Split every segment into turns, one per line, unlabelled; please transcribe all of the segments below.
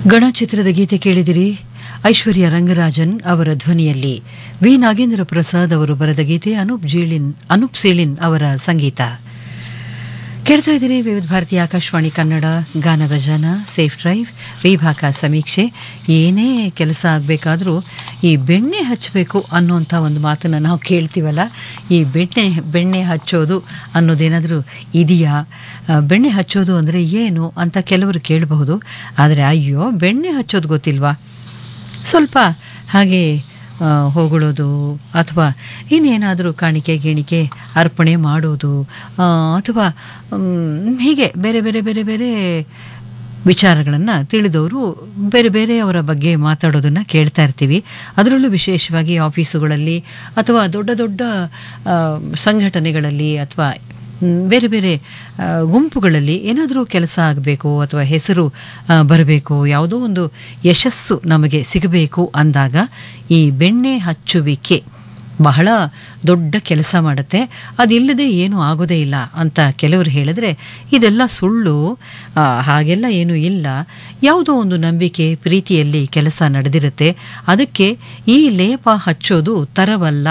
ಗಣ ಚಿತ್ರದ ಗೀತೆ ಕೇಳಿದಿರಿ ಐಶ್ವರ್ಯ ರಂಗರಾಜನ್ ಅವರ ಧ್ವನಿಯಲ್ಲಿ ವಿ ನಾಗೇಂದ್ರ ಪ್ರಸಾದ್ ಅವರು ಬರೆದ ಗೀತೆ ಅನೂಪ್ ಜೀಳಿನ್ ಅನೂಪ್ ಸೀಳಿನ್ ಅವರ ಸಂಗೀತ ಕೇಳ್ತಾ ಇದ್ದೀರಿ ವಿವಿಧ ಭಾರತಿ ಆಕಾಶವಾಣಿ ಕನ್ನಡ ಗಾನದ ಜನ ಸೇಫ್ ಡ್ರೈವ್ ವಿಭಾಗ ಸಮೀಕ್ಷೆ ಏನೇ ಕೆಲಸ ಆಗಬೇಕಾದ್ರೂ ಈ ಬೆಣ್ಣೆ ಹಚ್ಚಬೇಕು ಅನ್ನುವಂಥ ಒಂದು ಮಾತನ್ನು ನಾವು ಕೇಳ್ತೀವಲ್ಲ ಈ ಬೆಣ್ಣೆ ಬೆಣ್ಣೆ ಹಚ್ಚೋದು ಅನ್ನೋದೇನಾದರೂ ಇದೆಯಾ ಆ, ಬೆಣ್ಣೆ ಹಚ್ಚೋದು ಅಂದರೆ ಏನು ಅಂತ ಕೆಲವರು ಕೇಳಬಹುದು ಆದರೆ ಅಯ್ಯೋ ಬೆಣ್ಣೆ ಹಚ್ಚೋದು ಗೊತ್ತಿಲ್ವಾ ಸ್ವಲ್ಪ ಹಾಗೆ ಆ, ಹೊಗಳೋದು ಅಥವಾ ಇನ್ನೇನಾದರೂ ಕಾಣಿಕೆ ಗೀಣಿಕೆ ಅರ್ಪಣೆ ಮಾಡೋದು ಆ, ಅಥವಾ ಮ್, ಹೀಗೆ ಬೇರೆ ಬೇರೆ ಬೇರೆ ಬೇರೆ ವಿಚಾರಗಳನ್ನು ತಿಳಿದವರು ಬೇರೆ ಬೇರೆಯವರ ಬಗ್ಗೆ ಮಾತಾಡೋದನ್ನು ಕೇಳ್ತಾ ಇರ್ತೀವಿ ಅದರಲ್ಲೂ ವಿಶೇಷವಾಗಿ ಆಫೀಸುಗಳಲ್ಲಿ ಅಥವಾ ದೊಡ್ಡ ದೊಡ್ಡ ಆ, ಸಂಘಟನೆಗಳಲ್ಲಿ ಅಥವಾ ಮ್, ಬೇರೆ ಬೇರೆ ಆ, ಗುಂಪುಗಳಲ್ಲಿ ಏನಾದರೂ ಕೆಲಸ ಆಗಬೇಕು ಅಥವಾ ಹೆಸರು ಬರಬೇಕು ಯಾವುದೋ ಒಂದು ಯಶಸ್ಸು ನಮಗೆ ಸಿಗಬೇಕು ಅಂದಾಗ ಈ ಬೆಣ್ಣೆ ಹಚ್ಚುವಿಕೆ ಬಹಳ ದೊಡ್ಡ ಕೆಲಸ ಮಾಡುತ್ತೆ ಅದಿಲ್ಲದೆ ಏನೂ ಆಗೋದೇ ಇಲ್ಲ ಅಂತ ಕೆಲವರು ಹೇಳಿದ್ರೆ ಇದೆಲ್ಲ ಸುಳ್ಳು ಆ, ಹಾಗೆಲ್ಲ ಏನೂ ಇಲ್ಲ ಯಾವುದೋ ಒಂದು ನಂಬಿಕೆ ಪ್ರೀತಿಯಲ್ಲಿ ಕೆಲಸ ನಡೆದಿರುತ್ತೆ ಅದಕ್ಕೆ ಈ ಲೇಪ ಹಚ್ಚೋದು ತರವಲ್ಲ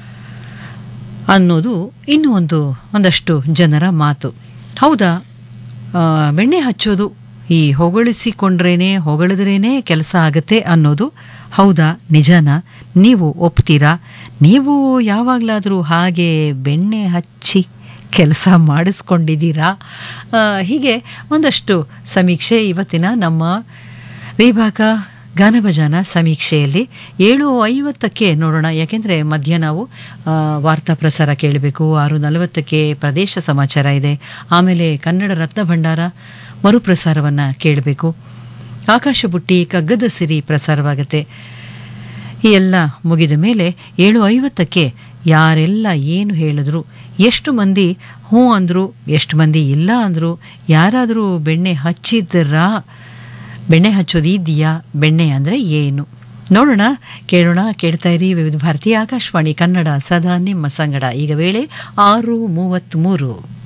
ಅನ್ನೋದು ಇನ್ನೂ ಒಂದು ಒಂದಷ್ಟು ಜನರ ಮಾತು ಹೌದಾ ಆ, ಬೆಣ್ಣೆ ಹಚ್ಚೋದು ಈ ಹೊಗಳಿಸಿಕೊಂಡ್ರೇನೆ ಹೊಗಳಿದ್ರೇನೆ ಕೆಲಸ ಆಗತ್ತೆ ಅನ್ನೋದು ಹೌದಾ ನಿಜನಾ ನೀವು ಒಪ್ತೀರಾ ನೀವು ಯಾವಾಗಲಾದರೂ ಹಾಗೆ ಬೆಣ್ಣೆ ಹಚ್ಚಿ ಕೆಲಸ ಮಾಡಿಸ್ಕೊಂಡಿದ್ದೀರಾ ಆ, ಹೀಗೆ ಒಂದಷ್ಟು ಸಮೀಕ್ಷೆ ಇವತ್ತಿನ ನಮ್ಮ ವಿಭಾಗ ಗಾನಭಜಾನ ಸಮೀಕ್ಷೆಯಲ್ಲಿ ಏಳು ಐವತ್ತಕ್ಕೆ ನೋಡೋಣ ಯಾಕೆಂದರೆ ಮಧ್ಯ ನಾವು ಆ, ವಾರ್ತಾ ಪ್ರಸಾರ ಕೇಳಬೇಕು ಆರು ನಲವತ್ತಕ್ಕೆ ಪ್ರದೇಶ ಸಮಾಚಾರ ಇದೆ ಆಮೇಲೆ ಕನ್ನಡ ರತ್ನ ಭಂಡಾರ ಮರುಪ್ರಸಾರವನ್ನು ಕೇಳಬೇಕು ಆಕಾಶ ಬುಟ್ಟಿ ಕಗ್ಗದ ಸಿರಿ ಪ್ರಸಾರವಾಗುತ್ತೆ ಈ ಎಲ್ಲ ಮುಗಿದ ಮೇಲೆ ಏಳು ಐವತ್ತಕ್ಕೆ ಯಾರೆಲ್ಲ ಏನು ಹೇಳಿದ್ರು ಎಷ್ಟು ಮಂದಿ ಹ್ಞೂ ಅಂದರು ಎಷ್ಟು ಮಂದಿ ಇಲ್ಲ ಅಂದರು ಯಾರಾದರೂ ಬೆಣ್ಣೆ ಹಚ್ಚಿದ್ರಾ ಬೆಣ್ಣೆ ಹಚ್ಚೋದು ಇದೆಯಾ ಬೆಣ್ಣೆ ಅಂದರೆ ಏನು ನೋಡೋಣ ಕೇಳೋಣ ಕೇಳ್ತಾ ಇರಿ ವಿವಿಧ ಭಾರತಿ ಆಕಾಶವಾಣಿ ಕನ್ನಡ ಸದಾ ನಿಮ್ಮ ಸಂಗಡ ಈಗ ವೇಳೆ ಆರು ಮೂವತ್ತ್ಮೂರು